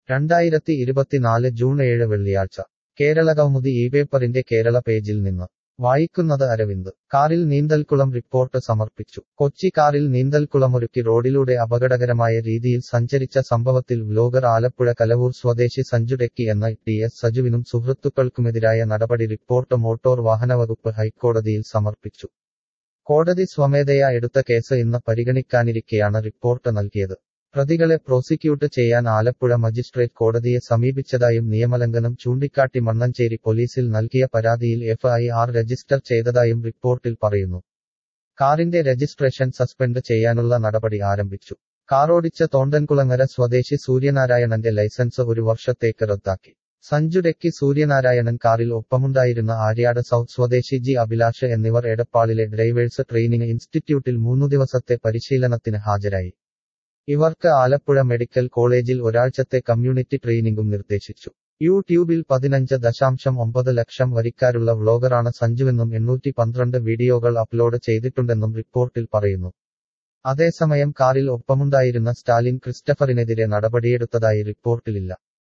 രണ്ടായിരത്തി ഇരുപത്തിനാല് ജൂൺ ഏഴ് വെള്ളിയാഴ്ച കേരളകൗമുദി ഈ പേപ്പറിന്റെ കേരള പേജിൽ നിന്ന് വായിക്കുന്നത് അരവിന്ദ് കാറിൽ നീന്തൽക്കുളം റിപ്പോർട്ട് സമർപ്പിച്ചു കൊച്ചി കാറിൽ നീന്തൽക്കുളമൊരുക്കി റോഡിലൂടെ അപകടകരമായ രീതിയിൽ സഞ്ചരിച്ച സംഭവത്തിൽ വ്ലോഗർ ആലപ്പുഴ കലവൂർ സ്വദേശി സഞ്ജു ടെക്കി എന്ന ടി എസ് സജുവിനും സുഹൃത്തുക്കൾക്കുമെതിരായ നടപടി റിപ്പോർട്ട് മോട്ടോർ വാഹനവകുപ്പ് ഹൈക്കോടതിയിൽ സമർപ്പിച്ചു കോടതി സ്വമേധയാ എടുത്ത കേസ് ഇന്ന് പരിഗണിക്കാനിരിക്കെയാണ് റിപ്പോർട്ട് നൽകിയത് പ്രതികളെ പ്രോസിക്യൂട്ട് ചെയ്യാൻ ആലപ്പുഴ മജിസ്ട്രേറ്റ് കോടതിയെ സമീപിച്ചതായും നിയമലംഘനം ചൂണ്ടിക്കാട്ടി മണ്ണഞ്ചേരി പോലീസിൽ നൽകിയ പരാതിയിൽ എഫ്ഐആർ രജിസ്റ്റർ ചെയ്തതായും റിപ്പോർട്ടിൽ പറയുന്നു കാറിന്റെ രജിസ്ട്രേഷൻ സസ്പെൻഡ് ചെയ്യാനുള്ള നടപടി ആരംഭിച്ചു കാറോടിച്ച തോണ്ടൻകുളങ്ങര സ്വദേശി സൂര്യനാരായണന്റെ ലൈസൻസ് ഒരു വർഷത്തേക്ക് റദ്ദാക്കി സഞ്ജുഡെക്കി സൂര്യനാരായണൻ കാറിൽ ഒപ്പമുണ്ടായിരുന്ന ആര്യാട് സൗത്ത് സ്വദേശി ജി അഭിലാഷ് എന്നിവർ എടപ്പാളിലെ ഡ്രൈവേഴ്സ് ട്രെയിനിങ് ഇൻസ്റ്റിറ്റ്യൂട്ടിൽ മൂന്നു ദിവസത്തെ പരിശീലനത്തിന് ഹാജരായി ഇവർക്ക് ആലപ്പുഴ മെഡിക്കൽ കോളേജിൽ ഒരാഴ്ചത്തെ കമ്മ്യൂണിറ്റി ട്രെയിനിങ്ങും നിർദ്ദേശിച്ചു യൂട്യൂബിൽ പതിനഞ്ച് ദശാംശം ഒമ്പത് ലക്ഷം വരിക്കാരുള്ള വ്ലോഗറാണ് സഞ്ജുവെന്നും എണ്ണൂറ്റി പന്ത്രണ്ട് വീഡിയോകൾ അപ്ലോഡ് ചെയ്തിട്ടുണ്ടെന്നും റിപ്പോർട്ടിൽ പറയുന്നു അതേസമയം കാറിൽ ഒപ്പമുണ്ടായിരുന്ന സ്റ്റാലിൻ ക്രിസ്റ്റഫറിനെതിരെ നടപടിയെടുത്തതായി റിപ്പോർട്ടിലില്ല